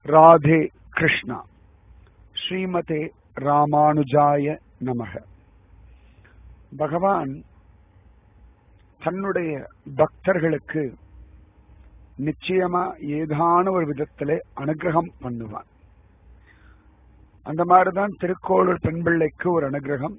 ராதே கிருஷ்ணா ஸ்ரீமதே ராமானுஜாய நமக பகவான் தன்னுடைய பக்தர்களுக்கு நிச்சயமா ஏதான ஒரு விதத்திலே அனுகிரகம் பண்ணுவான் அந்த மாதிரிதான் திருக்கோளூர் பெண் பிள்ளைக்கு ஒரு அனுகிரகம்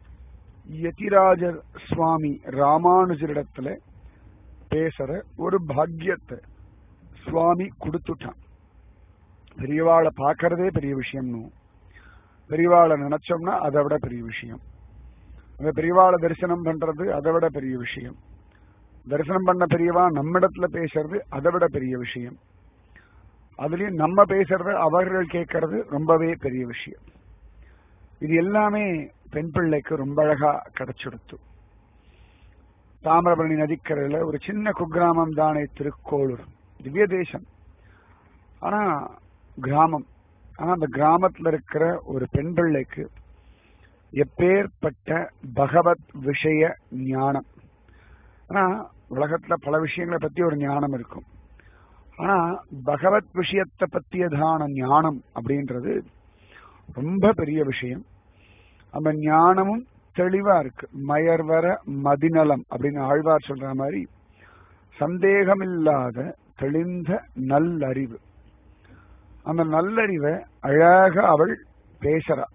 யதிராஜர் சுவாமி ராமானுஜரிடத்துல பேசுற ஒரு பாக்கியத்தை சுவாமி கொடுத்துட்டான் பெரியவாளை பார்க்கறதே பெரிய விஷயம்னு பெரியவாளை நினைச்சோம்னா அதை விட பெரிய விஷயம் அந்த பெரியவாளை தரிசனம் பண்றது அதை விட பெரிய விஷயம் தரிசனம் பண்ண பெரியவா நம்மிடத்துல பேசுறது அதை விட பெரிய விஷயம் அதுலயும் நம்ம பேசுறது அவர்கள் கேட்கறது ரொம்பவே பெரிய விஷயம் இது எல்லாமே பெண் பிள்ளைக்கு ரொம்ப அழகா கிடைச்சிடுத்து தாமிரபரணி நதிக்கரையில ஒரு சின்ன குக்கிராமம் தானே திருக்கோளூர் திவ்ய தேசம் ஆனா கிராமம் ஆனா அந்த கிராமத்துல இருக்கிற ஒரு பெண் பிள்ளைக்கு எப்பேற்பட்ட பகவத் விஷய ஞானம் ஆனா உலகத்துல பல விஷயங்களை பத்தி ஒரு ஞானம் இருக்கும் ஆனா பகவத் விஷயத்தை பத்தியதான ஞானம் அப்படின்றது ரொம்ப பெரிய விஷயம் அந்த ஞானமும் தெளிவா இருக்கு மயர்வர மதிநலம் அப்படின்னு ஆழ்வார் சொல்ற மாதிரி சந்தேகமில்லாத தெளிந்த நல்லறிவு அந்த நல்லறிவை அழக அவள் பேசுறா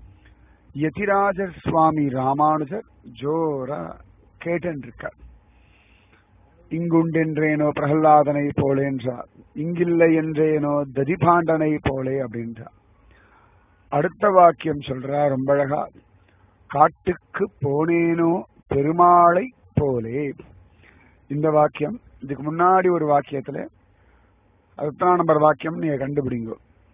யதிராஜர் சுவாமி ராமானுஜர் ஜோரா கேட்டென்றிருக்கார் இங்குண்டென்றேனோ பிரகல்லாதனை போலே என்றார் இங்கில்லை என்றேனோ ததிபாண்டனை போலே அப்படின்றார் அடுத்த வாக்கியம் சொல்றா ரொம்ப அழகா காட்டுக்கு போனேனோ பெருமாளை போலே இந்த வாக்கியம் இதுக்கு முன்னாடி ஒரு வாக்கியத்துல அதுதான் நம்பர் வாக்கியம் நீங்க கண்டுபிடிங்க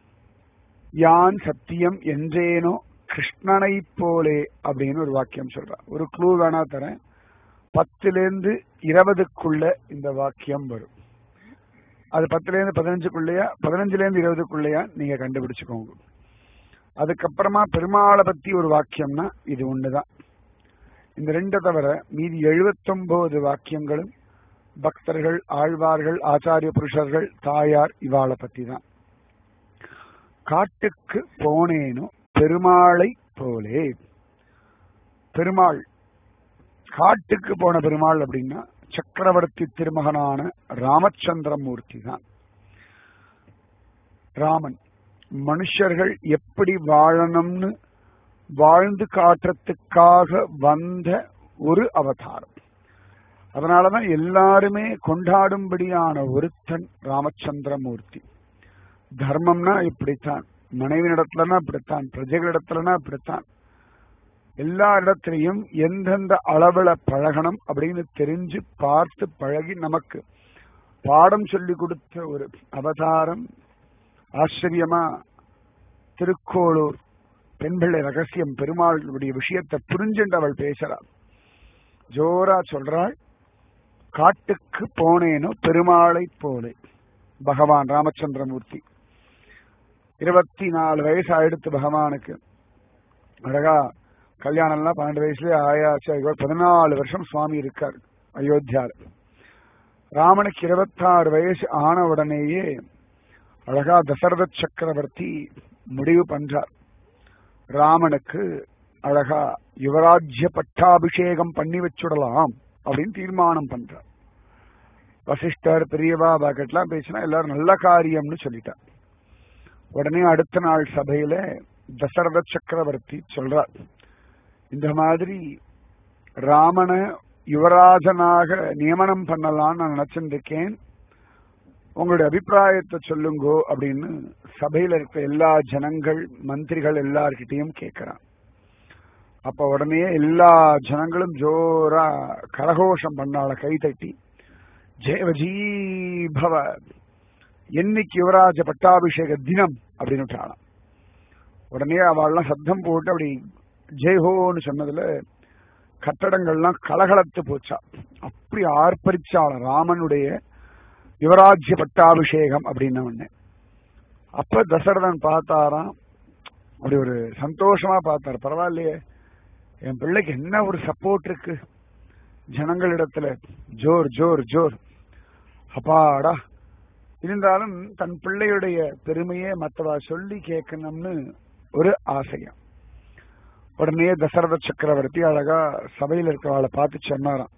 யான் சத்தியம் என்றேனோ கிருஷ்ணனை போலே அப்படின்னு ஒரு வாக்கியம் சொல்றா ஒரு க்ளூ வேணா தரேன் பத்துல இருந்து இருபதுக்குள்ள இந்த வாக்கியம் வரும் அது பத்துல இருந்து பதினஞ்சுக்குள்ளயா பதினஞ்சுல இருந்து இருபதுக்குள்ளயா நீங்க கண்டுபிடிச்சுக்கோங்க அதுக்கப்புறமா பெருமாளை பத்தி ஒரு வாக்கியம்னா இது ஒண்ணுதான் இந்த ரெண்டை தவிர மீதி எழுபத்தொன்பது வாக்கியங்களும் பக்தர்கள் ஆழ்வார்கள் ஆச்சாரிய புருஷர்கள் தாயார் இவாளை பத்தி தான் காட்டுக்கு போனேனோ பெருமாளை போலே பெருமாள் காட்டுக்கு போன பெருமாள் அப்படின்னா சக்கரவர்த்தி திருமகனான ராமச்சந்திரமூர்த்தி தான் ராமன் மனுஷர்கள் எப்படி வாழணும்னு வாழ்ந்து காட்டுறதுக்காக வந்த ஒரு அவதாரம் அதனாலதான் எல்லாருமே கொண்டாடும்படியான ஒருத்தன் ராமச்சந்திரமூர்த்தி தர்மம்னா இப்படித்தான் மனைவி இடத்துலனா இப்படித்தான் பிரஜைகளிடத்துலனா இப்படித்தான் எல்லா இடத்திலையும் எந்தெந்த அளவுல பழகணும் அப்படின்னு தெரிஞ்சு பார்த்து பழகி நமக்கு பாடம் சொல்லி கொடுத்த ஒரு அவதாரம் ஆச்சரியமா திருக்கோளூர் பெண்பிள்ளை ரகசியம் பெருமாளுடைய விஷயத்தை புரிஞ்சுண்டு அவள் பேசுறாள் ஜோரா சொல்றாள் காட்டுக்கு போனேனோ பெருமாளை போலே பகவான் ராமச்சந்திரமூர்த்தி இருபத்தி நாலு வயசு ஆயிடுத்து பகவானுக்கு அழகா கல்யாணம்லாம் பன்னெண்டு வயசுலயே ஆயாச்சு அதுக்கு பதினாலு வருஷம் சுவாமி இருக்கார் அயோத்தியால ராமனுக்கு இருபத்தாறு வயசு ஆன உடனேயே அழகா தசரத சக்கரவர்த்தி முடிவு பண்றார் ராமனுக்கு அழகா யுவராஜ்ய பட்டாபிஷேகம் பண்ணி வச்சுடலாம் அப்படின்னு தீர்மானம் பண்றார் வசிஷ்டர் பெரியவா பாக்கெட்லாம் பேசினா எல்லாரும் நல்ல காரியம்னு சொல்லிட்டார் உடனே அடுத்த நாள் சபையில தசரத சக்கரவர்த்தி சொல்றார் இந்த மாதிரி ராமனை யுவராஜனாக நியமனம் பண்ணலாம்னு நான் நினைச்சிருக்கேன் உங்களுடைய அபிப்பிராயத்தை சொல்லுங்கோ அப்படின்னு சபையில இருக்க எல்லா ஜனங்கள் மந்திரிகள் எல்லார்கிட்டையும் கேட்கிறான் அப்ப உடனே எல்லா ஜனங்களும் ஜோரா கரகோஷம் பண்ணால கை தட்டி ஜெயவஜீபவ என்னைக்கு யுவராஜ பட்டாபிஷேக தினம் அப்படின்னு விட்டாளாம் உடனே அவள்லாம் சத்தம் போட்டு அப்படி ஜெய்ஹோன்னு சொன்னதுல கட்டடங்கள்லாம் கலகலத்து போச்சா அப்படி ஆர்ப்பரிச்சாள ராமனுடைய யுவராஜ்ய பட்டாபிஷேகம் அப்படின்ன உடனே அப்ப தசரதன் பார்த்தாராம் அப்படி ஒரு சந்தோஷமா பார்த்தார் பரவாயில்லையே என் பிள்ளைக்கு என்ன ஒரு சப்போர்ட் இருக்கு ஜனங்களிடத்துல ஜோர் ஜோர் ஜோர் அப்பாடா இருந்தாலும் தன் பிள்ளையுடைய பெருமையை மற்றவா சொல்லி கேட்கணும்னு ஒரு ஆசையம் உடனே தசரத சக்கரவர்த்தி அழகா சபையில் இருக்கிறவளை பார்த்து சொன்னாராம்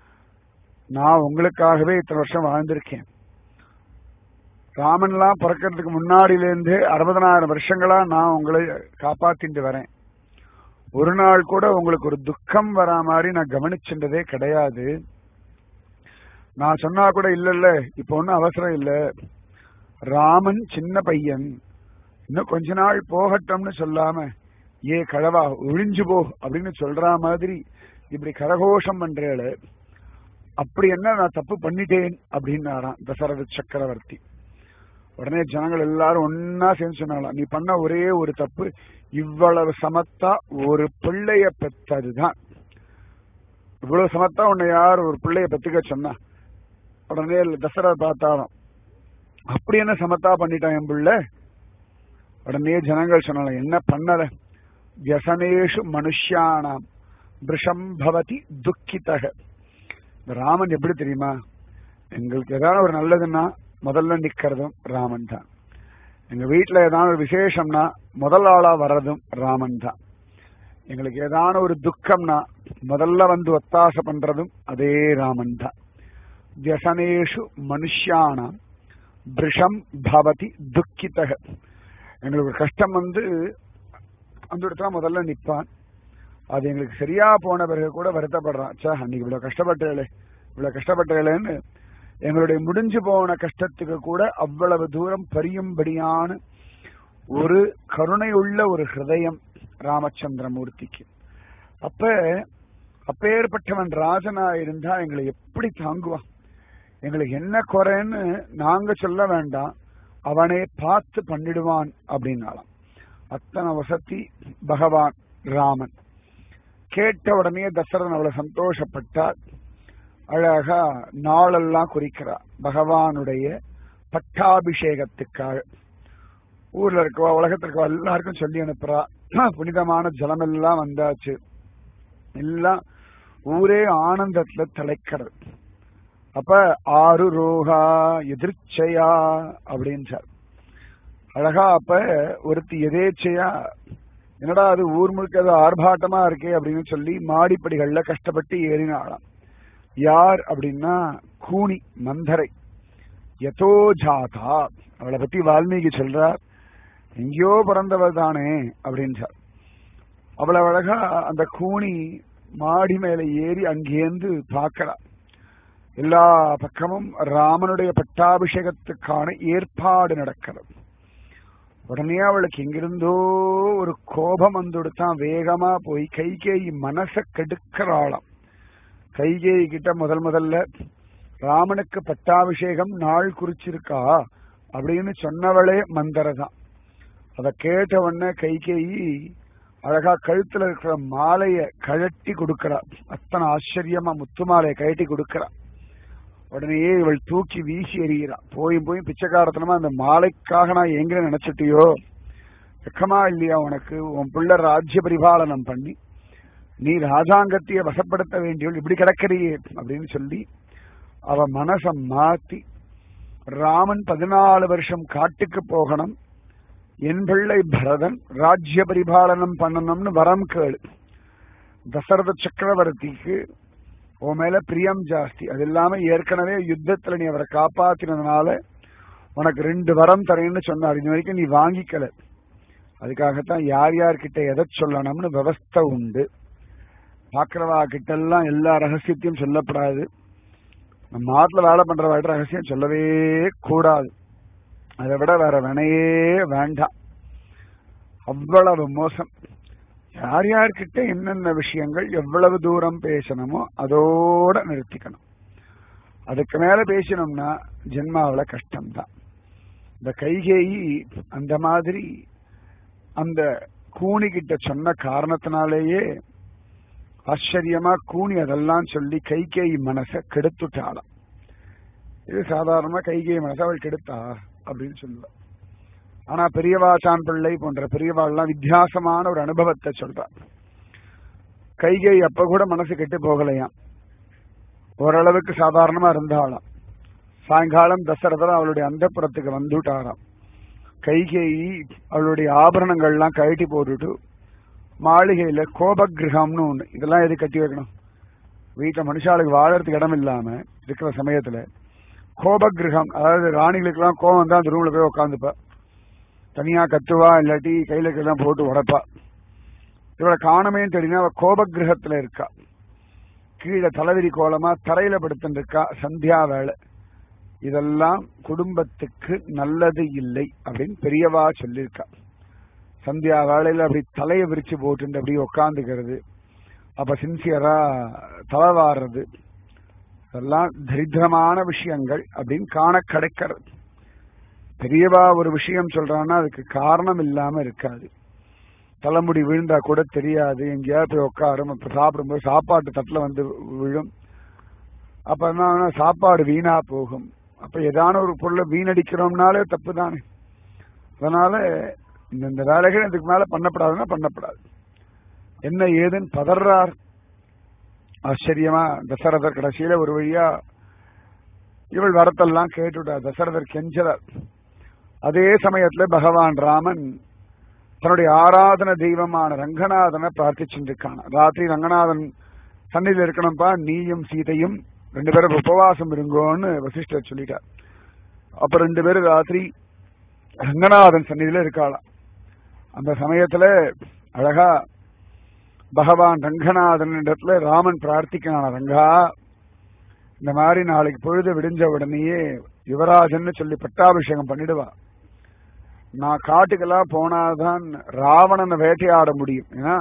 நான் உங்களுக்காகவே இத்தனை வருஷம் வாழ்ந்திருக்கேன் ராமன்லாம் பிறக்கிறதுக்கு முன்னாடியிலேருந்து அறுபதனாயிரம் வருஷங்களா நான் உங்களை காப்பாத்திட்டு வரேன் ஒரு நாள் கூட உங்களுக்கு ஒரு துக்கம் வரா மாதிரி நான் கவனிச்சுட்டதே கிடையாது நான் சொன்னா கூட இல்ல இல்ல இப்ப ஒன்னும் அவசரம் இல்ல ராமன் சின்ன பையன் இன்னும் கொஞ்ச நாள் போகட்டும்னு சொல்லாம ஏ கழவா ஒழிஞ்சு போ அப்படின்னு சொல்ற மாதிரி இப்படி கரகோஷம் பண்றேள அப்படி என்ன நான் தப்பு பண்ணிட்டேன் அப்படின்னாராம் தசரத சக்கரவர்த்தி உடனே ஜனங்கள் எல்லாரும் ஒன்னா சேர்ந்து சொன்னாங்களாம் நீ பண்ண ஒரே ஒரு தப்பு இவ்வளவு சமத்தா ஒரு பிள்ளைய பெற்றதுதான் இவ்வளவு சமத்தா உன்னை யார் ஒரு பிள்ளைய பெத்துக்க சொன்னா உடனே தசரத பார்த்தாலும் அப்படி என்ன சமத்தா பண்ணிட்டான் என் பிள்ளை உடனே ஜனங்கள் சொன்னாங்க என்ன பண்ணல வியசனேஷு மனுஷியானாம் பிருஷம் பவதி துக்கிதக இந்த ராமன் எப்படி தெரியுமா எங்களுக்கு ஏதாவது ஒரு நல்லதுன்னா முதல்ல நிக்கிறதும் ராமன் தான் எங்க வீட்டுல ஏதாவது ஒரு விசேஷம்னா முதல் ஆளா வர்றதும் ராமன் தான் எங்களுக்கு ஏதான ஒரு துக்கம்னா முதல்ல வந்து ஒத்தாசை பண்றதும் அதே ராமன் தான் வியசனேஷு மனுஷியானாம் பிருஷம் பவதி துக்கிதக எங்களுக்கு ஒரு கஷ்டம் வந்து அந்த இடத்துல முதல்ல நிப்பான் அது எங்களுக்கு சரியா போன பிறகு கூட வருத்தப்படுறான் சே அன்னைக்கு இவ்வளவு கஷ்டப்பட்டேளே இவ்வளவு கஷ்டப்பட்டேளேன்னு எங்களுடைய முடிஞ்சு போன கஷ்டத்துக்கு கூட அவ்வளவு தூரம் பரியும்படியான ஒரு கருணை உள்ள ஒரு ஹிருதயம் ராமச்சந்திரமூர்த்திக்கு அப்ப அப்பேற்பட்டவன் ராஜனா இருந்தா எங்களை எப்படி தாங்குவான் எங்களுக்கு என்ன குறைன்னு நாங்க சொல்ல வேண்டாம் அவனே பார்த்து பண்ணிடுவான் அப்படின்னாலாம் அத்தனை வசதி பகவான் ராமன் கேட்ட உடனே தசரன் அவளை சந்தோஷப்பட்டார் அழகா நாளெல்லாம் குறிக்கிறார் பகவானுடைய பட்டாபிஷேகத்துக்காக ஊர்ல இருக்கவா உலகத்துல இருக்கவா எல்லாருக்கும் சொல்லி அனுப்புறா புனிதமான ஜலம் எல்லாம் வந்தாச்சு எல்லாம் ஊரே ஆனந்தத்துல திளைக்கிறது அப்ப ஆறு ரோகா எதிர்ச்சையா அப்படின்றார் அழகா அப்ப ஒருத்தி எதேச்சையா என்னடா அது ஊர் முழுக்க அது ஆர்ப்பாட்டமா இருக்கே அப்படின்னு சொல்லி மாடிப்படிகள்ல கஷ்டப்பட்டு ஏறினாளாம் யார் அப்படின்னா கூனி மந்தரை எதோ ஜாதா அவளை பத்தி வால்மீகி சொல்றார் எங்கேயோ பிறந்தவள் தானே அப்படின்றார் அவ்வளவு அழகா அந்த கூனி மாடி மேல ஏறி அங்கேருந்து பார்க்கிறா எல்லா பக்கமும் ராமனுடைய பட்டாபிஷேகத்துக்கான ஏற்பாடு நடக்கிறது உடனே அவளுக்கு எங்கிருந்தோ ஒரு கோபம் வந்துடுத்தான் வேகமா போய் கைகேயி மனச கெடுக்கிறாளாம் கைகேயி கிட்ட முதல் முதல்ல ராமனுக்கு பட்டாபிஷேகம் நாள் குறிச்சிருக்கா அப்படின்னு சொன்னவளே மந்தர தான் அத கேட்ட உடனே கைகேயி அழகா கழுத்துல இருக்கிற மாலைய கழட்டி கொடுக்கறா அத்தனை ஆச்சரியமா முத்து மாலையை கழட்டி கொடுக்கறா உடனே இவள் தூக்கி வீசி எறிகிறா போய் போய் பிச்சைக்காரத்தனமா அந்த மாலைக்காக நான் எங்க நினைச்சிட்டியோ வெக்கமா இல்லையா உனக்கு உன் பிள்ளை ராஜ்ய பரிபாலனம் பண்ணி நீ ராஜாங்கத்தைய வசப்படுத்த வேண்டியவள் இப்படி கிடக்கிறியே அப்படின்னு சொல்லி அவ மனச மாத்தி ராமன் பதினாலு வருஷம் காட்டுக்கு போகணும் என் பிள்ளை பரதன் ராஜ்ய பரிபாலனம் பண்ணணும்னு வரம் கேளு தசரத சக்கரவர்த்திக்கு உன் மேல பிரியம் ஜாஸ்தி அது இல்லாம ஏற்கனவே யுத்தத்துல நீ அவரை காப்பாத்தினதுனால உனக்கு ரெண்டு வரம் தரேன்னு சொன்னார் இது வரைக்கும் நீ வாங்கிக்கல அதுக்காகத்தான் யார் யார்கிட்ட எதை சொல்லணும்னு விவஸ்தை உண்டு பாக்குறவா கிட்ட எல்லாம் எல்லா ரகசியத்தையும் சொல்லப்படாது நம்ம ஆத்துல வேலை பண்றவாட்ட ரகசியம் சொல்லவே கூடாது அதை விட வேற வினையே வேண்டாம் அவ்வளவு மோசம் யார் யார்கிட்ட என்னென்ன விஷயங்கள் எவ்வளவு தூரம் பேசணுமோ அதோட நிறுத்திக்கணும் அதுக்கு மேல பேசினோம்னா ஜென்மாவில கஷ்டம்தான் இந்த கைகேயி அந்த மாதிரி அந்த கூனி கிட்ட சொன்ன காரணத்தினாலேயே ஆச்சரியமா கூனி அதெல்லாம் சொல்லி கைகேயி மனச கெடுத்துட்டாளாம் இது சாதாரணமா கைகேயி மனச அவள் கெடுத்தா அப்படின்னு சொல்லுவா ஆனா பெரியவாச்சான் பிள்ளை போன்ற பெரியவாள்லாம் வித்தியாசமான ஒரு அனுபவத்தை சொல்றா கைகை அப்ப கூட மனசு கெட்டு போகலையாம் ஓரளவுக்கு சாதாரணமா இருந்தாலாம் சாயங்காலம் தசரதர் அவளுடைய அந்தப்புறத்துக்கு வந்துட்டாராம் கைகேயி அவளுடைய ஆபரணங்கள்லாம் கழட்டி போட்டுட்டு மாளிகையில கோபகிரகம்னு ஒண்ணு இதெல்லாம் எது கட்டி வைக்கணும் வீட்டுல மனுஷாளுக்கு வாழறதுக்கு இடம் இல்லாம இருக்கிற சமயத்துல கோபகிரகம் அதாவது ராணிகளுக்கெல்லாம் கோபம் வந்தா அந்த ரூம்ல போய் உட்காந்துப்பா தனியா கத்துவா இல்லாட்டி கையில கையெல்லாம் போட்டு உடைப்பா இவளை காணமேன்னு தெரியுமா அவ கோபகிரகத்துல இருக்கா கீழே தலைவிரி கோலமா தரையில படுத்துட்டு இருக்கா சந்தியா வேலை இதெல்லாம் குடும்பத்துக்கு நல்லது இல்லை அப்படின்னு பெரியவா சொல்லியிருக்கா சந்தியா வேலையில அப்படி தலையை விரிச்சு போட்டு அப்படி உக்காந்துக்கிறது அப்ப சின்சியரா தலைவாடுறது இதெல்லாம் தரித்திரமான விஷயங்கள் அப்படின்னு காண கிடைக்கிறது பெரியவா ஒரு விஷயம் சொல்றான்னா அதுக்கு காரணம் இல்லாம இருக்காது தலைமுடி விழுந்தா கூட தெரியாது எங்கேயாவது போய் உட்காரும் அப்ப சாப்பிடும்போது சாப்பாட்டு தட்டுல வந்து விழும் அப்ப என்ன ஆகும்னா சாப்பாடு வீணா போகும் அப்ப ஏதான ஒரு பொருளை வீணடிக்கிறோம்னாலே தப்பு தானே அதனால இந்த இந்த வேலைகள் இதுக்கு மேல பண்ணப்படாதுன்னா பண்ணப்படாது என்ன ஏதுன்னு பதறார் ஆச்சரியமா தசரதர் கடைசியில ஒரு வழியா இவள் வரத்தெல்லாம் கேட்டுட்டார் தசரதர் கெஞ்சறார் அதே சமயத்துல பகவான் ராமன் தன்னுடைய ஆராதன தெய்வமான ரங்கநாதனை பிரார்த்திச்சுட்டு இருக்கான் ராத்திரி ரங்கநாதன் சன்னிதியில் இருக்கணும்ப்பா நீயும் சீதையும் ரெண்டு பேரும் உபவாசம் இருங்கோன்னு வசிஷ்டர் சொல்லிட்டார் அப்ப ரெண்டு பேரும் ராத்திரி ரங்கநாதன் சன்னிதியில இருக்காளாம் அந்த சமயத்துல அழகா பகவான் ரங்கநாதன் இடத்துல ராமன் பிரார்த்திக்கிறான் ரங்கா இந்த மாதிரி நாளைக்கு பொழுது விடிஞ்ச உடனேயே யுவராஜன்னு சொல்லி பட்டாபிஷேகம் பண்ணிடுவா நான் காட்டுக்கெல்லாம் போனாதான் ராவணனை வேட்டையாட முடியும் ஏன்னா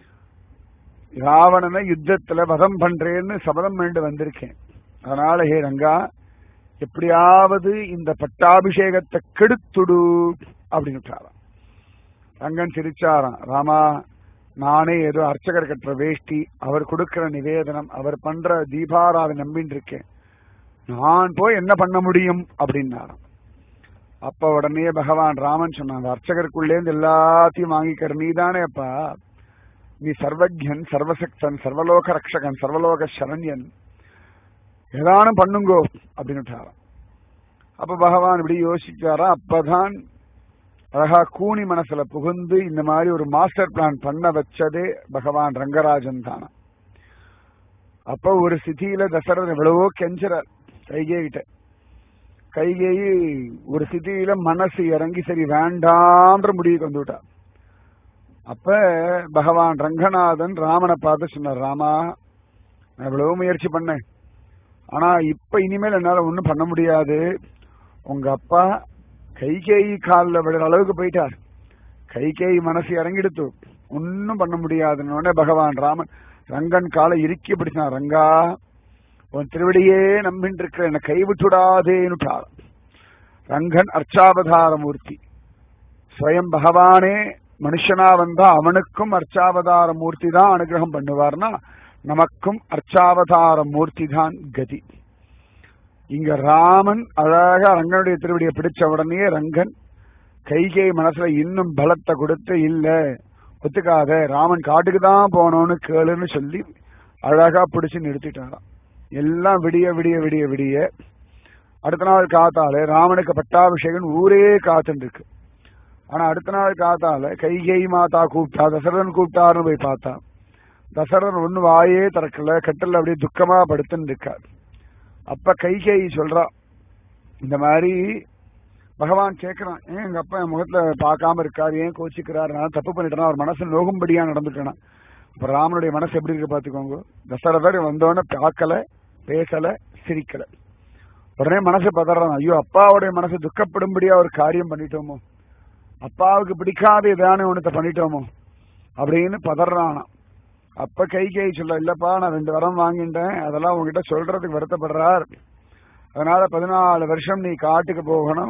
ராவணனை யுத்தத்துல வதம் பண்றேன்னு சபதம் வேண்டு வந்திருக்கேன் அதனால ஹே ரங்கா எப்படியாவது இந்த பட்டாபிஷேகத்தை கெடுத்துடு அப்படின்னு விட்டாராம் ரங்கன் சிரிச்சாராம் ராமா நானே ஏதோ அர்ச்சகர் கட்டுற வேஷ்டி அவர் கொடுக்கிற நிவேதனம் அவர் பண்ற தீபாராதனை நம்பின்னு இருக்கேன் நான் போய் என்ன பண்ண முடியும் அப்படின்னாராம் அப்ப உடனே பகவான் ராமன் சொன்னான் அர்ச்சகருக்குள்ளேருந்து எல்லாத்தையும் வாங்கிக்கிற நீ தானே அப்பா நீ சர்வஜன் சர்வசக்தன் சர்வலோக ரக்ஷகன் சர்வலோக சரண்யன் ஏதானும் பண்ணுங்கோ அப்படின்னு அப்ப பகவான் இப்படி யோசிச்சாரா அப்பதான் அழகா கூனி மனசுல புகுந்து இந்த மாதிரி ஒரு மாஸ்டர் பிளான் பண்ண வச்சதே பகவான் ரங்கராஜன் தானா அப்ப ஒரு சிதியில தசரதன் எவ்வளவோ கெஞ்சுறார் கைகே கிட்ட கைகேயி ஒரு சிதியில மனசு இறங்கி சரி வேண்டாம்ன்ற முடிவுக்கு வந்து விட்டார் அப்ப பகவான் ரங்கநாதன் ராமனை பார்த்து சொன்னார் ராமா நான் எவ்வளவு முயற்சி பண்ணேன் ஆனா இப்ப இனிமேல் என்னால ஒண்ணும் பண்ண முடியாது உங்க அப்பா கைகேயி காலில் விடுற அளவுக்கு போயிட்டார் கைகேயி மனசு இறங்கிடுத்து ஒன்னும் பண்ண முடியாதுன்னு பகவான் ராமன் ரங்கன் காலை இறுக்கி பிடிச்சான் ரங்கா உன் திருவடியே நம்பின்னு இருக்கிற என்னை கைவிட்டுடாதேன்னு ரங்கன் அர்ச்சாவதார மூர்த்தி ஸ்வயம் பகவானே மனுஷனா வந்தா அவனுக்கும் அர்ச்சாவதார மூர்த்தி தான் அனுகிரகம் பண்ணுவார்னா நமக்கும் அர்ச்சாவதார மூர்த்தி தான் கதி இங்க ராமன் அழகா ரங்கனுடைய திருவடியை பிடிச்ச உடனே ரங்கன் கைகை மனசுல இன்னும் பலத்தை கொடுத்து இல்ல ஒத்துக்காத ராமன் காட்டுக்கு தான் போனோம்னு கேளுன்னு சொல்லி அழகா பிடிச்சு நிறுத்திட்டாராம் எல்லாம் விடிய விடிய விடிய விடிய அடுத்த நாள் காத்தால ராமனுக்கு பட்டாபிஷேகம் ஊரே காத்துட்டு இருக்கு ஆனா அடுத்த நாள் காத்தால கைகை மாதா கூப்பிட்டா தசரதன் கூப்பிட்டாருன்னு போய் பார்த்தா தசரதன் ஒண்ணு வாயே திறக்கல கட்டில் அப்படியே துக்கமா படுத்துன்னு இருக்கார் அப்ப கைகை சொல்றா இந்த மாதிரி பகவான் கேட்கிறான் ஏன் எங்க அப்பா என் முகத்துல பார்க்காம இருக்காரு ஏன் கோச்சிக்கிறாரு நான் தப்பு பண்ணிட்டேனா அவர் மனசு நோகும்படியா நடந்துட்டேனா இப்ப ராமனுடைய மனசு எப்படி இருக்கு பாத்துக்கோங்க தசரதர் வந்தோடனே பார்க்கல பேசல சிரிக்கல உடனே மனசு பதறான் ஐயோ அப்பாவுடைய மனசு துக்கப்படும்படியா ஒரு காரியம் பண்ணிட்டோமோ அப்பாவுக்கு பிடிக்காத ஏதானே ஒன்றத்தை பண்ணிட்டோமோ அப்படின்னு பதறானா அப்ப கை கை சொல்ல இல்லப்பா நான் ரெண்டு வரம் வாங்கிட்டேன் அதெல்லாம் உங்ககிட்ட சொல்றதுக்கு வருத்தப்படுறார் அதனால பதினாலு வருஷம் நீ காட்டுக்கு போகணும்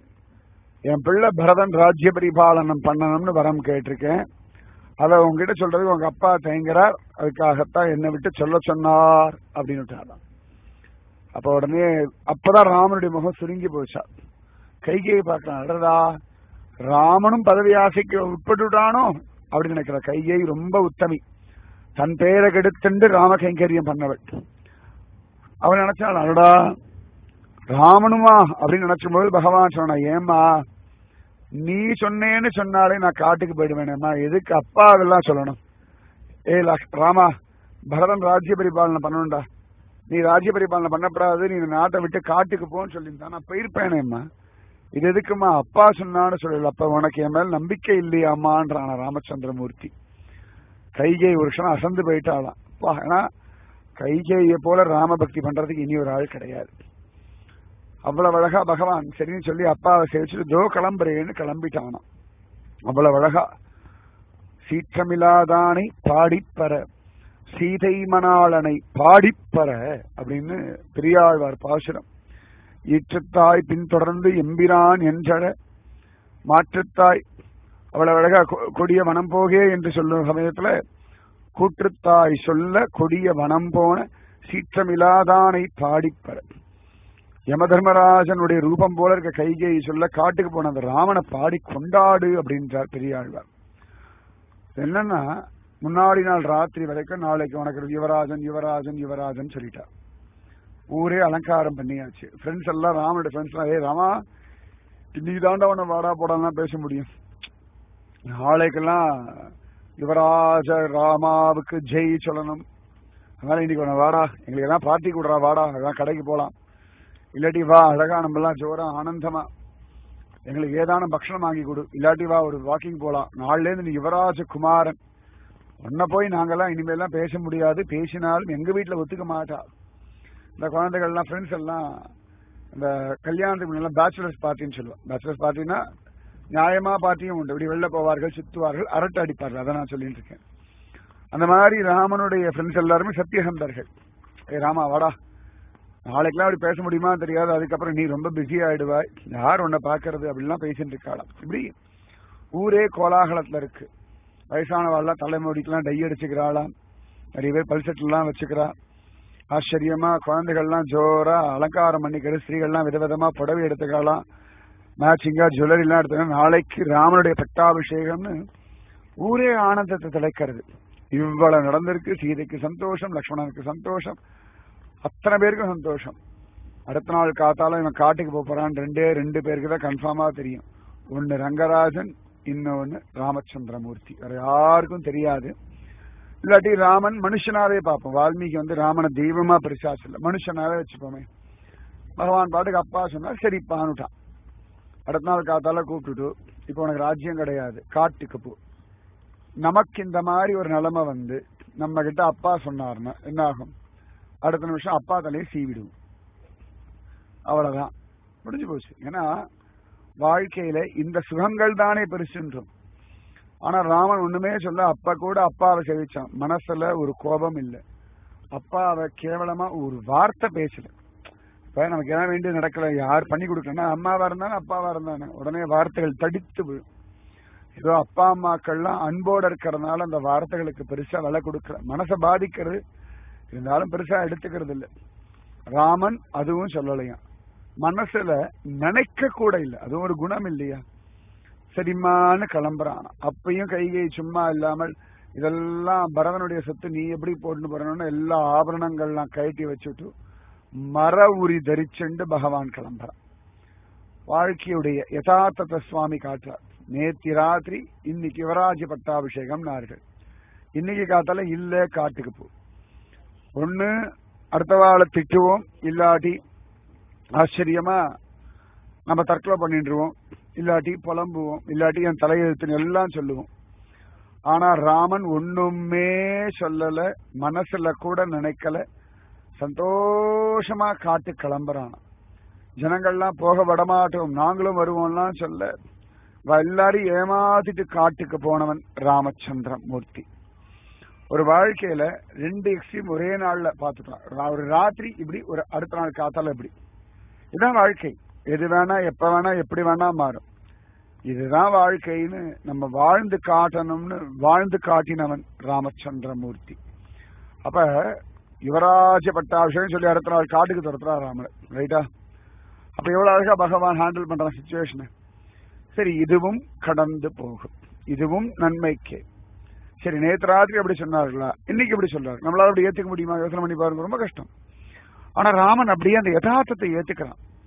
என் பிள்ளை பரதன் ராஜ்ய பரிபாலனம் பண்ணணும்னு வரம் கேட்டிருக்கேன் அதை உங்ககிட்ட சொல்றதுக்கு உங்க அப்பா தயங்குறார் அதுக்காகத்தான் என்னை விட்டு சொல்ல சொன்னார் அப்படின்னு அப்ப உடனே அப்பதான் ராமனுடைய முகம் சுருங்கி போச்சா கைகையை பார்க்கலாம் அடடா ராமனும் பதவி ஆசைக்கு உட்பட்டுட்டானோ அப்படின்னு நினைக்கிற கைகை ரொம்ப உத்தமி தன் பெயரை கெடுத்துண்டு ராம கைங்கரியம் பண்ணவள் அவன் நினைச்சாள் அடடா ராமனுமா அப்படின்னு நினைச்சும் போது பகவான் சொன்ன ஏமா நீ சொன்னேன்னு சொன்னாலே நான் காட்டுக்கு போயிடுவேனேம்மா எதுக்கு அப்பா அதெல்லாம் சொல்லணும் ஏ லக்- ராமா பரதன் ராஜ்ய பரிபாலனை பண்ணணும்டா நீ ராஜ்ய பரிபாலனை பண்ணப்படாது நீ இந்த நாட்டை விட்டு காட்டுக்கு போன்னு சொல்லியிருந்தா நான் போயிருப்பேனேம்மா இது எதுக்குமா அப்பா சொன்னான்னு சொல்லல அப்ப உனக்கு என் மேல நம்பிக்கை இல்லையாமான்றான ராமச்சந்திரமூர்த்தி கைகை ஒரு க்ஷணம் அசந்து போயிட்டாளாம் அப்பா, ஏன்னா கைகையை போல ராமபக்தி பண்றதுக்கு இனி ஒரு ஆள் கிடையாது அவ்வளவு அழகா பகவான் சரின்னு சொல்லி அப்பாவை சேவிச்சுட்டு தோ கிளம்புறேன்னு கிளம்பிட்டானாம் அவ்வளவு அழகா சீற்றமில்லாதானை பாடிப்பற சீதை மணாளனை பாடிப்பற அப்படின்னு பெரியாழ்வார் பாசுரம் ஈற்றத்தாய் பின்தொடர்ந்து எம்பிரான் என்றழ மாற்றுத்தாய் அவ்வளவு அழகா கொ- கொடிய வனம் போகே என்று சொல்லும் சமயத்துல கூற்றுத்தாய் சொல்ல கொடிய வனம் போன சீற்றமில்லாதானை பாடிப்பற யம தர்மராஜனுடைய ரூபம் போல இருக்க கைகை சொல்ல காட்டுக்கு போன அந்த ராமனை பாடி கொண்டாடு அப்படின்றார் பெரியாழ்வார் என்னன்னா முன்னாடி நாள் ராத்திரி வரைக்கும் நாளைக்கு உனக்கு யுவராஜன் யுவராஜன் யுவராஜன் சொல்லிட்டார் ஊரே அலங்காரம் பண்ணியாச்சு ஃப்ரெண்ட்ஸ் எல்லாம் ராமனுடைய ஃப்ரெண்ட்ஸ் எல்லாம் ஏ ராமா இன்னைக்கு தாண்டா உன்னை வாடா போடாலாம் பேச முடியும் நாளைக்கெல்லாம் யுவராஜ ராமாவுக்கு ஜெய் சொல்லணும் அதனால இன்னைக்கு உன்னை வாடா எங்களுக்கு எல்லாம் பார்ட்டி கொடுறா வாடா அதான் கடைக்கு போலாம் இல்லாட்டி வா அழகா நம்ம எல்லாம் ஜோரா ஆனந்தமா எங்களுக்கு ஏதான பக்ஷணம் வாங்கி கொடு இல்லாட்டி வா ஒரு வாக்கிங் போலாம் நாள்ல இருந்து நீ யுவராஜ குமாரன் உன்னை போய் நாங்கெல்லாம் இனிமேல்லாம் பேச முடியாது பேசினாலும் எங்க வீட்டுல ஒத்துக்க மாட்டா இந்த குழந்தைகள்லாம் ஃப்ரெண்ட்ஸ் எல்லாம் இந்த கல்யாணத்துக்கு முன்னாடி பேச்சுலர்ஸ் பார்ட்டின்னு சொல்லுவோம் பேச்சுலர்ஸ் பார்ட்டினா நியாயமா பார்ட்டியும் உண்டு இப்படி வெளில போவார்கள் சுத்துவார்கள் அரட்டை அடிப்பார்கள் அதை நான் சொல்லிட்டு இருக்கேன் அந்த மாதிரி ராமனுடைய ஃப்ரெண்ட்ஸ் எல்லாருமே சத்தியகந்தர்கள் ஏ ராமா வாடா நாளைக்கெல்லாம் அப்படி பேச முடியுமா தெரியாது அதுக்கப்புறம் நீ ரொம்ப பிஸி ஆயிடுவாய் யார் உன்னை பாக்குறது அப்படிலாம் பேசிட்டு இருக்காளாம் இப்படி ஊரே கோலாகலத்துல இருக்கு வயசானவாள்லாம் தலைமுடிக்கெல்லாம் டை அடிச்சுக்கிறாளாம் நிறைய பேர் பல்செட்லாம் வச்சுக்கிறா ஆச்சரியமா குழந்தைகள்லாம் ஜோரா அலங்காரம் பண்ணிக்கிற ஸ்திரீகள்லாம் விதவிதமா புடவை எடுத்துக்கலாம் மேட்சிங்கா ஜுவல்லரி எல்லாம் எடுத்துக்க நாளைக்கு ராமனுடைய பட்டாபிஷேகம்னு ஊரே ஆனந்தத்தை திளைக்கிறது இவ்வளவு நடந்திருக்கு சீதைக்கு சந்தோஷம் லக்ஷ்மணனுக்கு சந்தோஷம் அத்தனை பேருக்கும் சந்தோஷம் அடுத்த நாள் காத்தாலும் இவன் காட்டுக்கு போப் போறான் ரெண்டே ரெண்டு பேருக்கு தான் கன்ஃபார்மா தெரியும் ஒன்னு ரங்கராஜன் இன்னொன்னு ராமச்சந்திரமூர்த்தி வேற யாருக்கும் தெரியாது இல்லாட்டி ராமன் மனுஷனாவே பார்ப்போம் வால்மீகி வந்து ராமனை தெய்வமா பிரிசாசு இல்ல மனுஷனாவே வச்சுப்போமே பகவான் பாட்டுக்கு அப்பா சொன்னா சரிப்பான்னுட்டான் அடுத்த நாள் காத்தால கூப்பிட்டுட்டு இப்போ உனக்கு ராஜ்யம் கிடையாது காட்டுக்கு போ நமக்கு இந்த மாதிரி ஒரு நிலைமை வந்து நம்ம கிட்ட அப்பா சொன்னார்னா என்ன ஆகும் அடுத்த நிமிஷம் அப்பா தலையை சீவிடுவோம் அவ்வளவுதான் முடிஞ்சு போச்சு ஏன்னா வாழ்க்கையில இந்த சுகங்கள் தானே பெருசுன்றோம் ஆனா ராமன் ஒண்ணுமே சொல்ல அப்பா கூட அப்பாவை சேவிச்சான் மனசுல ஒரு கோபம் இல்ல அப்பாவை கேவலமா ஒரு வார்த்தை பேசல இப்ப நமக்கு என்ன வேண்டியது நடக்கல யார் பண்ணி கொடுக்கலன்னா அம்மாவா இருந்தானே அப்பாவா இருந்தானே உடனே வார்த்தைகள் தடித்து விழும் ஏதோ அப்பா அம்மாக்கள்லாம் அன்போட இருக்கிறதுனால அந்த வார்த்தைகளுக்கு பெருசா விலை கொடுக்கல மனசை பாதிக்கிறது இருந்தாலும் பெருசா எடுத்துக்கிறது இல்ல ராமன் அதுவும் சொல்லலையாம் மனசுல நினைக்க கூட இல்ல அதுவும் ஒரு குணம் இல்லையா சரிம்மான்னு கிளம்புறான் அப்பயும் கைகை சும்மா இல்லாமல் இதெல்லாம் பரதனுடைய சொத்து நீ எப்படி போட்டுன்னு போறணும்னு எல்லா ஆபரணங்கள்லாம் கழட்டி வச்சுட்டு மர உரி தரிச்சுண்டு பகவான் கிளம்புறான் வாழ்க்கையுடைய யதார்த்தத்தை சுவாமி காட்டுறார் நேத்தி ராத்திரி இன்னைக்கு யுவராஜ பட்டாபிஷேகம் நார்கள் இன்னைக்கு காத்தால இல்ல காட்டுக்கு போ ஒண்ணு அடுத்த வாழை திட்டுவோம் இல்லாட்டி ஆச்சரியமா நம்ம தற்கொலை பண்ணிட்டுருவோம் இல்லாட்டி புலம்புவோம் இல்லாட்டி என் தலையெழுத்துன்னு எல்லாம் சொல்லுவோம் ஆனா ராமன் ஒண்ணுமே சொல்லல மனசுல கூட நினைக்கல சந்தோஷமா காட்டு கிளம்புறான் ஜனங்கள்லாம் போக விடமாட்டோம் நாங்களும் வருவோம்லாம் சொல்ல வ- எல்லாரையும் ஏமாத்திட்டு காட்டுக்கு போனவன் ராமச்சந்திரன் மூர்த்தி ஒரு வாழ்க்கையில ரெண்டு எக்ஸ்ட்ரீம் ஒரே நாள்ல பாத்துக்கலாம் ரா- ஒரு ராத்திரி இப்படி ஒரு அடுத்த நாள் காத்தால இப்படி இதுதான் வாழ்க்கை எது வேணா எப்ப வேணா எப்படி வேணா மாறும் இதுதான் வாழ்க்கைன்னு நம்ம வாழ்ந்து காட்டணும்னு வாழ்ந்து காட்டினவன் ராமச்சந்திரமூர்த்தி அப்ப யுவராஜ பட்டாபிஷேகம் சொல்லி அடுத்த நாள் காட்டுக்கு துரத்துறா ராமர் ரைட்டா அப்ப எவ்வளவு அழகா பகவான் ஹேண்டில் பண்றான் சுச்சுவேஷனை சரி இதுவும் கடந்து போகும் இதுவும் நன்மைக்கே சரி நேற்று ராத்திரி அப்படி சொன்னார்களா இன்னைக்கு எப்படி சொல்றாரு நம்மளால அப்படி ஏத்துக்க முடியுமா யோசனை பண்ணி பாருங்க ரொம்ப கஷ்டம் ஆனா ராமன் அப்படியே அந்த யதார்த்தத்தை ஏத்துக்கிறான்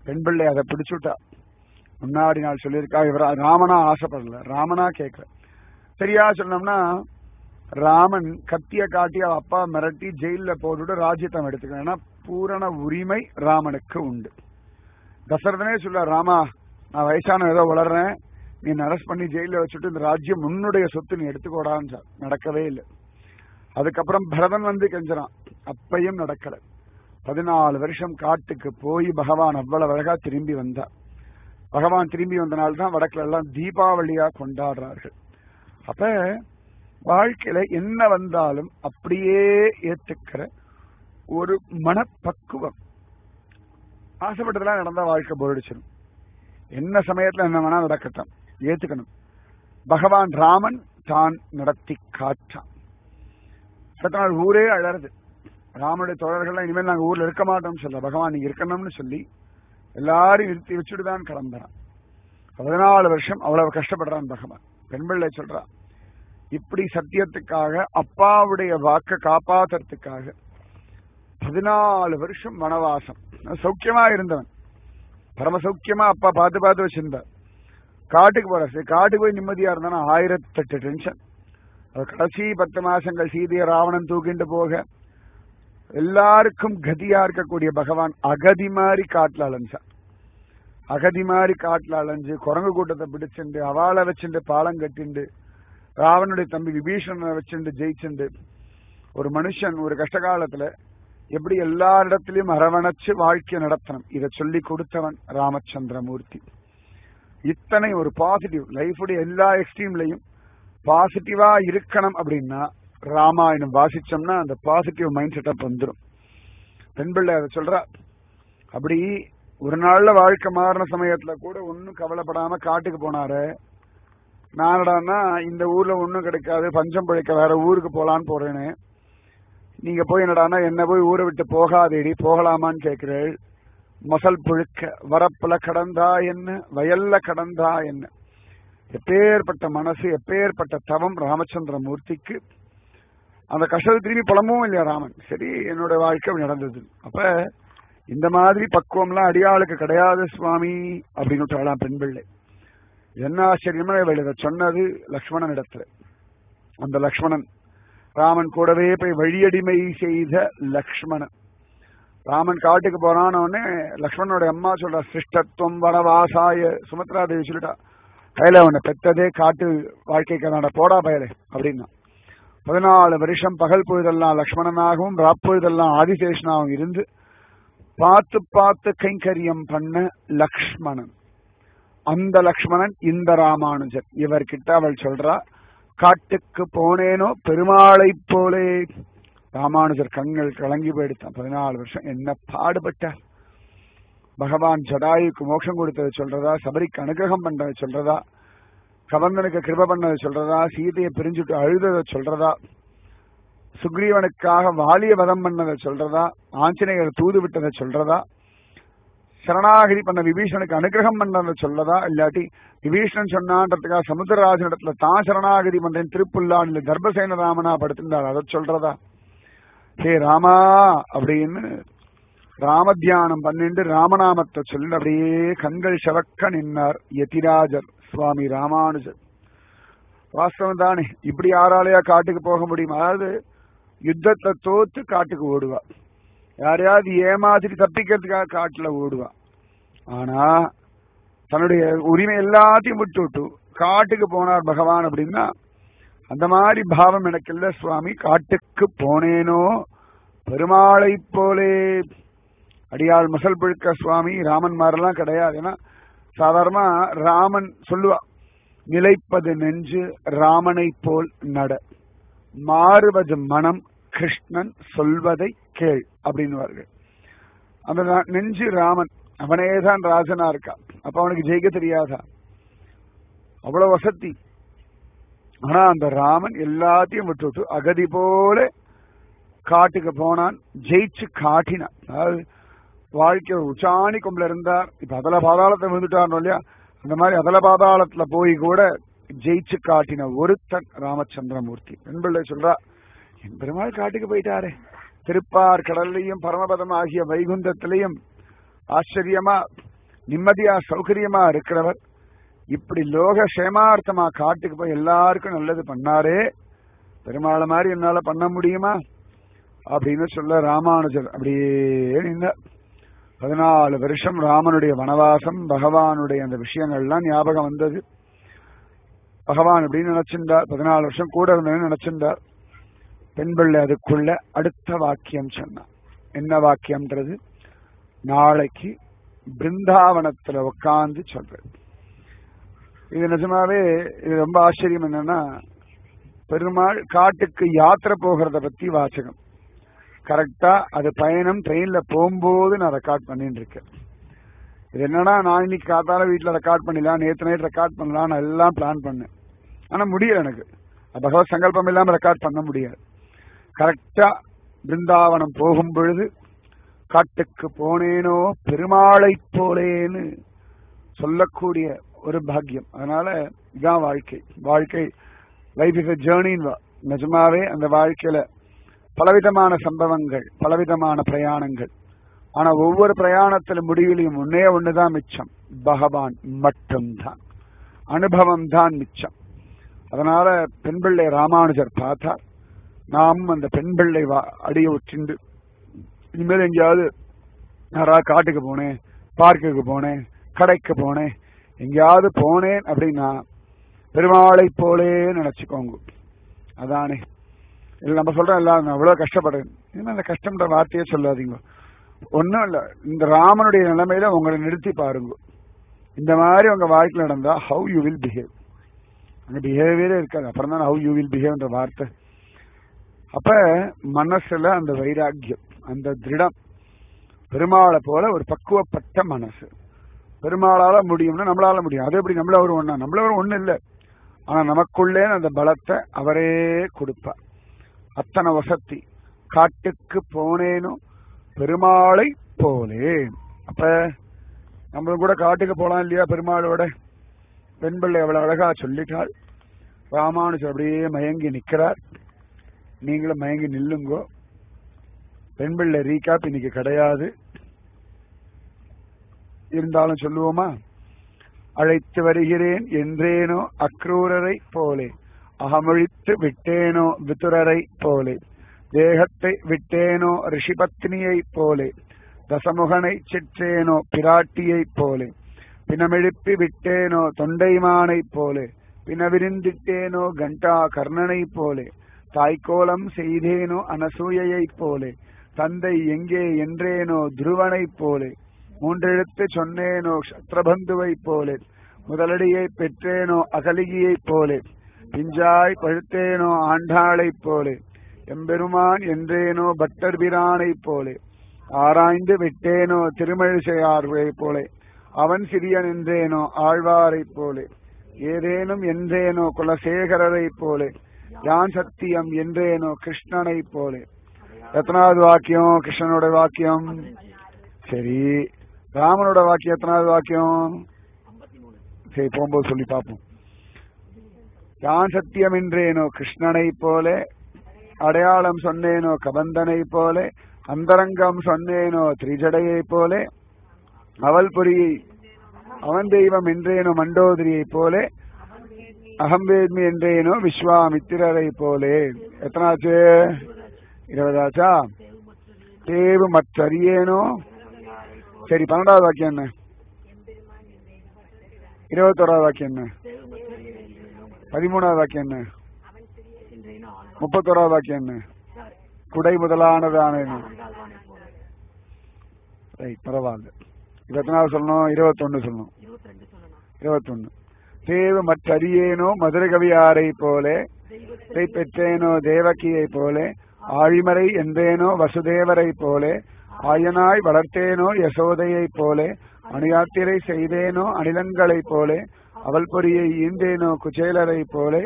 பெண் பிள்ளை அதை பிடிச்சுட்டா முன்னாடி நாள் சொல்லியிருக்கா இவர் ராமனா ஆசைப்படல ராமனா கேட்கல சரியா சொன்னோம்னா ராமன் கத்திய காட்டி அவ அப்பா மிரட்டி ஜெயில போட்டுட்டு ராஜ்யத்தம் எடுத்துக்கணும் ஏன்னா பூரண உரிமை ராமனுக்கு உண்டு தசரதனே சொல்ல ராமா நான் வயசான ஏதோ வளர்றேன் நீ அரெஸ்ட் பண்ணி ஜெயில வச்சுட்டு இந்த ராஜ்யம் உன்னுடைய சொத்து நீ எடுத்துக்கோடான்னு சொல். நடக்கவே இல்லை அதுக்கப்புறம் பரதன் வந்து கெஞ்சறான் அப்பையும் நடக்கல பதினாலு வருஷம் காட்டுக்கு போய் பகவான் அவ்வளவு அழகா திரும்பி வந்தார் பகவான் திரும்பி வந்த நாள் தான் வடக்குல எல்லாம் தீபாவளியா கொண்டாடுறார்கள் அப்ப வாழ்க்கையில என்ன வந்தாலும் அப்படியே ஏத்துக்கிற ஒரு மனப்பக்குவம் ஆசைப்பட்டதெல்லாம் நடந்தா வாழ்க்கை போயிடுச்சிடும் என்ன சமயத்துல என்ன வேணா நடக்கட்டும் ஏத்துக்கணும் பகவான் ராமன் தான் நடத்தி காட்டான் சத்த நாள் ஊரே அழறது ராமனுடைய தோழர்கள்லாம் இனிமேல் நாங்க ஊர்ல இருக்க மாட்டோம்னு சொல்ல பகவான் நீங்க இருக்கணும்னு சொல்லி எல்லாரையும் நிறுத்தி வச்சுட்டு தான் கிளம்புறான் பதினாலு வருஷம் அவ்வளவு கஷ்டப்படுறான் பகவான் பெண் பிள்ளை சொல்றான் இப்படி சத்தியத்துக்காக அப்பாவுடைய வாக்க காப்பாத்துறதுக்காக பதினாலு வருஷம் வனவாசம் சௌக்கியமா இருந்தவன் பரம சௌக்கியமா அப்பா பார்த்து பார்த்து வச்சிருந்தார் காட்டுக்கு போற சரி காட்டுக்கு போய் நிம்மதியா இருந்தானா ஆயிரத்தெட்டு டென்ஷன் அது கடைசி பத்து மாசங்கள் சீதைய ராவணன் தூக்கிட்டு போக எல்லாருக்கும் கதியா இருக்கக்கூடிய பகவான் அகதி மாதிரி காட்டுல அலைஞ்சான் அகதி மாதிரி காட்டுல அலைஞ்சு குரங்கு கூட்டத்தை பிடிச்சுண்டு அவாளை வச்சுண்டு பாலம் கட்டிண்டு ராவனுடைய தம்பி விபீஷணனை வச்சுண்டு ஜெயிச்சுண்டு ஒரு மனுஷன் ஒரு கஷ்ட காலத்துல எப்படி எல்லா இடத்திலையும் அரவணைச்சு வாழ்க்கை நடத்தணும் இதை சொல்லி கொடுத்தவன் ராமச்சந்திரமூர்த்தி இத்தனை ஒரு பாசிட்டிவ் லைஃபுடைய எல்லா எக்ஸ்ட்ரீம்லையும் பாசிட்டிவா இருக்கணும் அப்படின்னா ராமாயணம் வாசிச்சோம்னா அந்த பாசிட்டிவ் மைண்ட் செட்டப் வந்துடும் பெண் பிள்ளை அதை சொல்றா அப்படி ஒரு நாள்ல வாழ்க்கை மாறின சமயத்துல கூட ஒன்னும் கவலைப்படாம காட்டுக்கு போனாரு நானடான்னா இந்த ஊர்ல ஒன்னும் கிடைக்காது பஞ்சம் பிழைக்க வேற ஊருக்கு போலான்னு போறேன்னு நீங்க போய் என்னடான்னா என்ன போய் ஊரை விட்டு போகாதேடி போகலாமான்னு கேட்கிறேள் மசல் புழுக்க வரப்புல கடந்தா என்ன வயல்ல கடந்தா என்ன எப்பேற்பட்ட மனசு எப்பேற்பட்ட தவம் ராமச்சந்திர மூர்த்திக்கு அந்த கஷ்டத்தை திரும்பி புலம்பவும் இல்லையா ராமன் சரி என்னோட வாழ்க்கை அப்படி நடந்தது அப்ப இந்த மாதிரி பக்குவம்லாம் அடியாளுக்கு கிடையாது சுவாமி அப்படின்னு விட்டாளாம் பெண் பிள்ளை என்ன ஆச்சரியமா இவள் இதை சொன்னது லக்ஷ்மணன் இடத்துல அந்த லக்ஷ்மணன் ராமன் கூடவே போய் வழியடிமை செய்த லக்ஷ்மணன் ராமன் காட்டுக்கு போறான உடனே லக்ஷ்மணனோட அம்மா சொல்ற சிஷ்டத்துவம் வனவாசாய சுமத்ரா தேவி சொல்லிட்டா கையில அவனை பெத்ததே காட்டு வாழ்க்கைக்கு தான போடா பயலே அப்படின்னா பதினாலு வருஷம் பகல் பொழுதெல்லாம் லக்ஷ்மணனாகவும் ராப்பொழுதெல்லாம் ஆதிசேஷனாகவும் இருந்து பார்த்து பார்த்து கைங்கரியம் பண்ண லக்ஷ்மணன் அந்த லக்ஷ்மணன் இந்த ராமானுஜர் இவர்கிட்ட அவள் சொல்றா காட்டுக்கு போனேனோ பெருமாளை போலே ராமானுஜர் கண்கள் கலங்கி போயிடுத்தான் பதினாலு வருஷம் என்ன பாடுபட்டார் பகவான் ஜடாயுக்கு மோட்சம் கொடுத்ததை சொல்றதா சபரிக்கு அனுகிரகம் பண்றதை சொல்றதா கவந்தனுக்கு கிருப பண்ணதை சொல்றதா சீதையை பிரிஞ்சுட்டு அழுததை சொல்றதா சுக்ரீவனுக்காக வாலிய வதம் பண்ணதை சொல்றதா ஆஞ்சநேயர் தூது விட்டதை சொல்றதா சரணாகதி பண்ண விபீஷனுக்கு அனுகிரகம் பண்ணதை சொல்லதா இல்லாட்டி விபீஷணன் சொன்னான்றதுக்காக சமுத்திரராஜன் இடத்துல தான் சரணாகதி பண்றேன் திருப்புல்லான்ல தர்பசேன ராமனா படுத்திருந்தார் அதை சொல்றதா ஹே ராமா அப்படின்னு ராம தியானம் பண்ணிட்டு ராமநாமத்தை சொல்லி அப்படியே கண்கள் செவக்க நின்னார் யதிராஜர் சுவாமி ராமானுஜர் வாஸ்தவம் தானே இப்படி யாராலையா காட்டுக்கு போக முடியும் அதாவது யுத்தத்தை தோத்து காட்டுக்கு ஓடுவா யாரையாவது ஏமாத்திட்டு தப்பிக்கிறதுக்காக காட்டுல ஓடுவா ஆனா தன்னுடைய உரிமை எல்லாத்தையும் விட்டு விட்டு காட்டுக்கு போனார் பகவான் அப்படின்னா அந்த மாதிரி பாவம் எனக்கு இல்ல சுவாமி காட்டுக்கு போனேனோ பெருமாளை போலே அடியாள் மசல் புழுக்க சுவாமி ராமன் மாதிரிலாம் கிடையாது ஏன்னா சாதாரணமா ராமன் சொல்லுவா நிலைப்பது நெஞ்சு ராமனை போல் நட மாறுவது மனம் கிருஷ்ணன் சொல்வதை கேள் அப்படின்னுவார்கள் அந்த ந- நெஞ்சு ராமன் அவனே தான் ராஜனா இருக்கான் அப்ப அவனுக்கு ஜெயிக்க தெரியாதா அவ்வளவு வசதி ஆனா அந்த ராமன் எல்லாத்தையும் விட்டுவிட்டு அகதி போல காட்டுக்கு போனான் ஜெயிச்சு காட்டினான் அதாவது வாழ்க்கை உச்சாணி கொம்புல இருந்தார் இப்ப அதல பாதாளத்தை விழுந்துட்டார் இல்லையா அந்த மாதிரி அதல பாதாளத்துல போய் கூட ஜெயிச்சு காட்டின ஒருத்தன் ராமச்சந்திரமூர்த்தி பெண்பிள்ளை சொல்றா என் பெருமாள் காட்டுக்கு போயிட்டாரே திருப்பார் கடல்லையும் பரமபதம் ஆகிய வைகுந்தத்திலையும் ஆச்சரியமா நிம்மதியா சௌகரியமா இருக்கிறவர் இப்படி லோக சேமார்த்தமா காட்டுக்கு போய் எல்லாருக்கும் நல்லது பண்ணாரே பெருமாளை மாதிரி என்னால பண்ண முடியுமா அப்படின்னு சொல்ல ராமானுஜர் அப்படியே நின்ற பதினாலு வருஷம் ராமனுடைய வனவாசம் பகவானுடைய அந்த விஷயங்கள்லாம் ஞாபகம் வந்தது பகவான் அப்படின்னு நினைச்சிருந்தார் பதினாலு வருஷம் கூட இருந்தேன்னு நினைச்சிருந்தார் பெண் பிள்ளை அதுக்குள்ள அடுத்த வாக்கியம் சொன்னான் என்ன வாக்கியம்ன்றது நாளைக்கு பிருந்தாவனத்துல உட்காந்து சொல்றது இது நிஜமாவே இது ரொம்ப ஆச்சரியம் என்னன்னா பெருமாள் காட்டுக்கு யாத்திரை போகிறத பத்தி வாசகம் கரெக்டா அது பயணம் ட்ரெயின்ல போகும்போது நான் ரெக்கார்ட் பண்ணிட்டு இருக்கேன் இது என்னன்னா நான் இன்னைக்கு காத்தால வீட்டுல ரெக்கார்ட் பண்ணிடலாம் நேத்து நைட் ரெக்கார்ட் பண்ணலாம் நான் எல்லாம் பிளான் பண்ணேன் ஆனா முடியல எனக்கு பகவத் சங்கல்பம் இல்லாம ரெக்கார்ட் பண்ண முடியாது கரெக்டா பிருந்தாவனம் போகும் பொழுது காட்டுக்கு போனேனோ பெருமாளை போலேன்னு சொல்லக்கூடிய ஒரு பாக்கியம் அதனால இதான் வாழ்க்கை வாழ்க்கை லைஃப் இஸ் ஜேர்னின் நிஜமாவே அந்த வாழ்க்கையில பலவிதமான சம்பவங்கள் பலவிதமான பிரயாணங்கள் ஆனா ஒவ்வொரு பிரயாணத்துல முடிவிலையும் ஒன்னே ஒண்ணுதான் மிச்சம் பகவான் மட்டும்தான் அனுபவம் தான் மிச்சம் அதனால பெண் பிள்ளை ராமானுஜர் பார்த்தார் நாம் அந்த பெண் பிள்ளை அடிய உற்றிண்டு இனிமேல் எங்கேயாவது யாராவது காட்டுக்கு போனேன் பார்க்குக்கு போனேன் கடைக்கு போனேன் எங்கேயாவது போனேன் அப்படின்னா பெருமாளை போலே நினைச்சுக்கோங்க அதானே இல்லை நம்ம சொல்றோம் எல்லாம் நான் அவ்வளவு கஷ்டப்படுறேன் இனிமே அந்த கஷ்டம்ன்ற வார்த்தையே சொல்லாதீங்க ஒன்றும் இல்லை இந்த ராமனுடைய நிலைமையில உங்களை நிறுத்தி பாருங்க இந்த மாதிரி உங்க வாழ்க்கையில் நடந்தா ஹவு யூ வில் பிஹேவ் அந்த பிஹேவியரே இருக்காது அப்புறம் தான் ஹவு யூ வில் பிஹேவ்ன்ற வார்த்தை அப்ப மனசுல அந்த வைராக்கியம் அந்த திருடம் பெருமாளை போல ஒரு பக்குவப்பட்ட மனசு பெருமாளால முடியும்னா நம்மளால முடியும் அது எப்படி நம்மள ஒரு ஒண்ணா நம்மள ஒரு ஒண்ணு இல்லை ஆனா நமக்குள்ளே அந்த பலத்தை அவரே கொடுப்பார் அத்தனை வசத்தி காட்டுக்கு போனேனும் பெருமாளை போலே அப்ப நம்மளும் கூட காட்டுக்கு போலாம் இல்லையா பெருமாளோட பெண் பிள்ளை அவ்வளவு அழகா சொல்லிட்டாள் ராமானுஜர் அப்படியே மயங்கி நிக்கிறார் நீங்களும் மயங்கி நில்லுங்கோ பெண் பிள்ளை ரீகாப் இன்னைக்கு கிடையாது இருந்தாலும் சொல்லுவோமா அழைத்து வருகிறேன் என்றேனோ அக்ரூரரை போலே அகமொழித்து விட்டேனோ விதுரரை போலே தேகத்தை விட்டேனோ ரிஷிபத்னியை போலே தசமுகனை சிற்றேனோ பிராட்டியை போலே பிணமெழுப்பி விட்டேனோ தொண்டைமானை போலே பிணவிருந்திட்டேனோ கண்டா கர்ணனை போலே தாய்க்கோலம் செய்தேனோ அனசூயைப் போலே தந்தை எங்கே என்றேனோ துருவனைப் போலே மூன்றெழுத்து சொன்னேனோ க்ஷத்ரபந்துவைப் போலே முதலடியை பெற்றேனோ அகலிகையைப் போலே பிஞ்சாய் பழுத்தேனோ ஆண்டாளைப் போலே எம்பெருமான் என்றேனோ பட்டர் பிரானைப் போலே ஆராய்ந்து விட்டேனோ திருமழிசையார்வைப் போலே அவன் சிறியன் என்றேனோ ஆழ்வாரைப் போலே ஏதேனும் என்றேனோ குலசேகரரைப் போலே யான் சத்தியம் என்றேனோ கிருஷ்ணனைப் போலே எத்தனாவது வாக்கியம் கிருஷ்ணனோட வாக்கியம் சரி ராமனோட வாக்கியம் எத்தனாவது வாக்கியம் சரி போகும்போது சொல்லி பார்ப்போம் யான் சத்தியம் என்றேனோ கிருஷ்ணனை போலே அடையாளம் சொன்னேனோ கபந்தனை போலே அந்தரங்கம் சொன்னேனோ திரிஜடையை போலே அவள் பொறியை அவன் தெய்வம் என்றேனோ மண்டோதரியை போலே அகம்பேத்மி என்றேனோ விஸ்வாமித்திரரை போலே எத்தனாச்சு இருபதாச்சா தேவு மற்றறியேனோ சரி பன்னெண்டாவது வாக்கியம் என்ன இருபத்தோராவது வாக்கியம் என்ன பதிமூணாவது வாக்கியம் என்ன முப்பத்தோராவது வாக்கியம் என்ன குடை முதலானதான பரவாயில்ல இருபத்தினாவது சொல்லணும் இருபத்தொன்னு சொல்லணும் இருபத்தொன்னு தேவு மற்றறியேனோ மதுரை கவியாரை போலே பெற்றேனோ தேவகியை போலே ஆழிமறை என்றேனோ வசுதேவரை போலே ஆயனாய் வளர்த்தேனோ யசோதையை போலே அணியாத்திரை செய்தேனோ அணிலங்களை போலே அவள் பொறியை ஈந்தேனோ குச்சேலரை போலே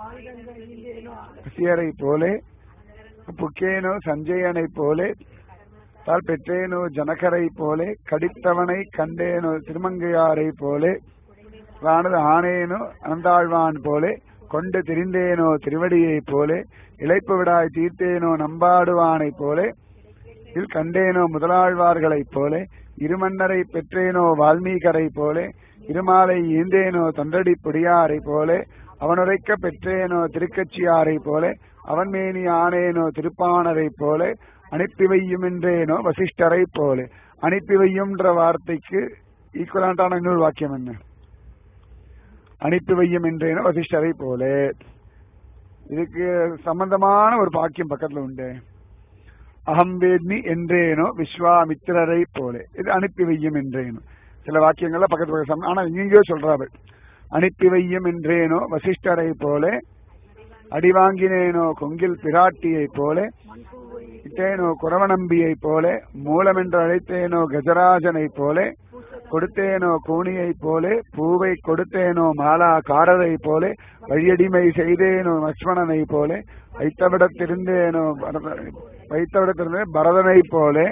சியரை போலே புக்கேனோ சஞ்சயனை போலே தால் பெற்றேனோ ஜனகரை போலே கடித்தவனை கண்டேனோ திருமங்கையாரை போலே வானது ஆனேனோ அனந்தாழ்வான் போலே கொண்டு திரிந்தேனோ திருவடியை போலே இழைப்பு விடாய் தீர்த்தேனோ நம்பாடுவானை போலே இல் கண்டேனோ முதலாழ்வார்களைப் போலே இருமன்னரை பெற்றேனோ வால்மீகரை போலே இருமாலை ஈந்தேனோ தொண்டடி பொடியாரை போலே அவனுரைக்க பெற்றேனோ திருக்கட்சியாரை போலே அவன் மேனி ஆனேனோ திருப்பானரை போலே அனுப்பி வையும் என்றேனோ வசிஷ்டரை போலே அனுப்பி வையும்ன்ற வார்த்தைக்கு ஈக்குவலாண்டான இன்னொரு வாக்கியம் என்ன அனுப்பி வையும் என்றேனோ வசிஷ்டரை போலே இதுக்கு சம்பந்தமான ஒரு வாக்கியம் பக்கத்துல உண்டு அகம் வேத்மி என்றேனோ விஸ்வாமித்திரரை போலே இது அனுப்பி வையும் என்றேனோ சில வாக்கியங்கள்ல பக்கத்து பக்கத்து ஆனா எங்கேயோ சொல்றாரு அனுப்பி வையும் என்றேனோ வசிஷ்டரை போலே அடிவாங்கினேனோ கொங்கில் பிராட்டியை போலே இட்டேனோ குரவநம்பியை போலே மூலமென்று அழைத்தேனோ கஜராஜனை போலே கொடுத்தேனோ கூனியை போலே பூவை கொடுத்தேனோ மாலா காரரை போலே வழியடிமை செய்தேனோ லட்சுமணனை போலே வைத்தவிடத்திருந்தேனோ வைத்தவிடத்திருந்தே பரதனை போலே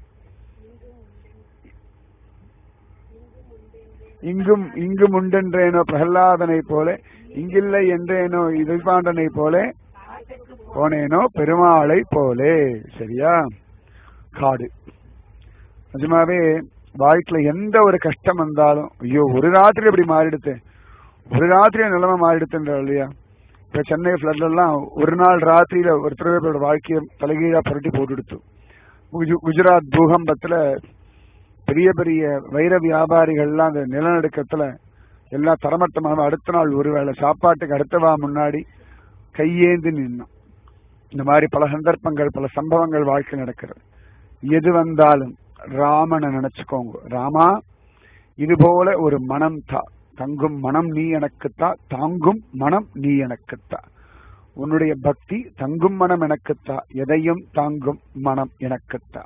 இங்கும் இங்கும் உண்டென்றேனோ பிரகலாதனை போலே இங்கில்லை என்றேனோ இதுபாண்டனை போலே போனேனோ பெருமாளை போலே சரியா காடு நிஜமாவே வாழ்க்கையில எந்த ஒரு கஷ்டம் வந்தாலும் ஐயோ ஒரு ராத்திரி இப்படி மாறிடுத்து ஒரு ராத்திரி நிலைமை மாறிடுத்துன்ற இல்லையா இப்ப சென்னை பிளட்ல எல்லாம் ஒரு நாள் ராத்திரியில ஒருத்தரோட வாழ்க்கையை தலைகீழா புரட்டி போட்டுடுத்து குஜராத் பூகம்பத்துல பெரிய பெரிய வைர வியாபாரிகள்லாம் அந்த நிலநடுக்கத்துல எல்லாம் தரமட்டமாக அடுத்த நாள் ஒருவேளை சாப்பாட்டுக்கு அடுத்தவா முன்னாடி கையேந்து நின்னோம் இந்த மாதிரி பல சந்தர்ப்பங்கள் பல சம்பவங்கள் வாழ்க்கை நடக்கிறது எது வந்தாலும் ராமனை நினைச்சுக்கோங்க ராமா இது போல ஒரு மனம் தா தங்கும் மனம் நீ எனக்குத்தா தாங்கும் மனம் நீ எனக்குத்தா உன்னுடைய பக்தி தங்கும் மனம் எனக்குத்தா எதையும் தாங்கும் மனம் எனக்குத்தா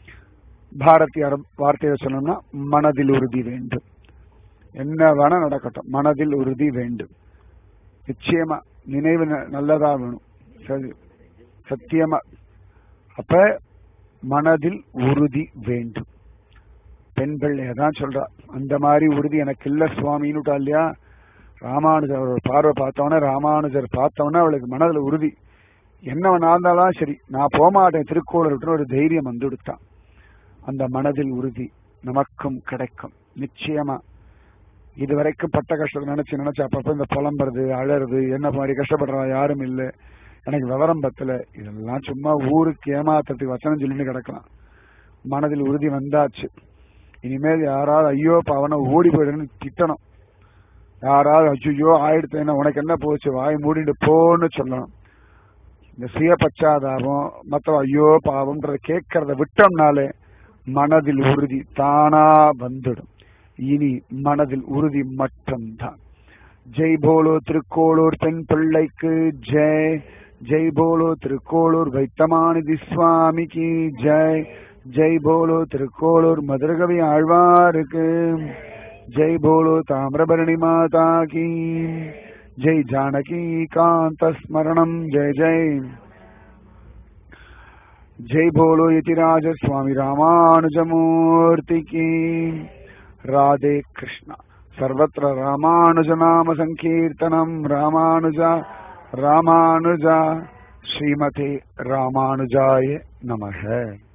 பாரதியார் வார்த்தையை சொல்லணும்னா மனதில் உறுதி வேண்டும் என்ன வேணா நடக்கட்டும் மனதில் உறுதி வேண்டும் நிச்சயமா நினைவு நல்லதா வேணும் சரி சத்தியமா அப்ப மனதில் உறுதி வேண்டும் பெண் பிள்ளைய தான் சொல்றா அந்த மாதிரி உறுதி எனக்கு இல்ல சுவாமின்னுட்டா இல்லையா ராமானுஜர் ஒரு பார்வை பார்த்தவொடனே ராமானுஜர் பார்த்தவொடனே அவளுக்கு மனதில் உறுதி என்னவன் இருந்தாலும் சரி நான் போமாட்டேன் திருக்கோளர் விட்டு ஒரு தைரியம் வந்து கொடுத்தான் அந்த மனதில் உறுதி நமக்கும் கிடைக்கும் நிச்சயமா இதுவரைக்கும் பட்ட கஷ்டத்தை நினைச்சு நினைச்சு அப்பப்ப இந்த புலம்புறது அழறது என்ன மாதிரி கஷ்டப்படுறா யாரும் இல்லை எனக்கு விவரம் பத்தல இதெல்லாம் சும்மா ஊருக்கு ஏமாத்துறதுக்கு வச்சனம் சொல்லிட்டு கிடக்கலாம் மனதில் உறுதி வந்தாச்சு இனிமேல் யாராவது ஐயோ பவனை ஓடி போயிடுன்னு திட்டணும் யாராவது ஐயோ ஆயிடுத்தேன்னா உனக்கு என்ன போச்சு வாய் மூடிட்டு போன்னு சொல்லணும் இந்த சுய பச்சாதாபம் மற்ற ஐயோ பாவம்ன்றத கேட்கறத விட்டோம்னாலே மனதில் உறுதி தானா வந்துடும் இனி மனதில் உறுதி மட்டும்தான் ஜெய் போலோ திருக்கோளூர் பெண் பிள்ளைக்கு ஜெய் ஜெய் போலோ திருக்கோளூர் வைத்தமானிதி சுவாமிக்கு ஜெய் ஜெய் போலோ திருக்கோளூர் மதுரகவி ஆழ்வாருக்கு ஜெய் போலோ தாமிரபரணி மாதா கி ஜெய் ஜானகி காந்த ஸ்மரணம் ஜெய் ஜெய் जय बोलो यतिराज स्वामी रामानुजमूर्ति की राधे कृष्ण सर्वत्र रामानुज नाम संकीर्तनम रामानुजा रामानुजा श्रीमते रामानुजाय नमः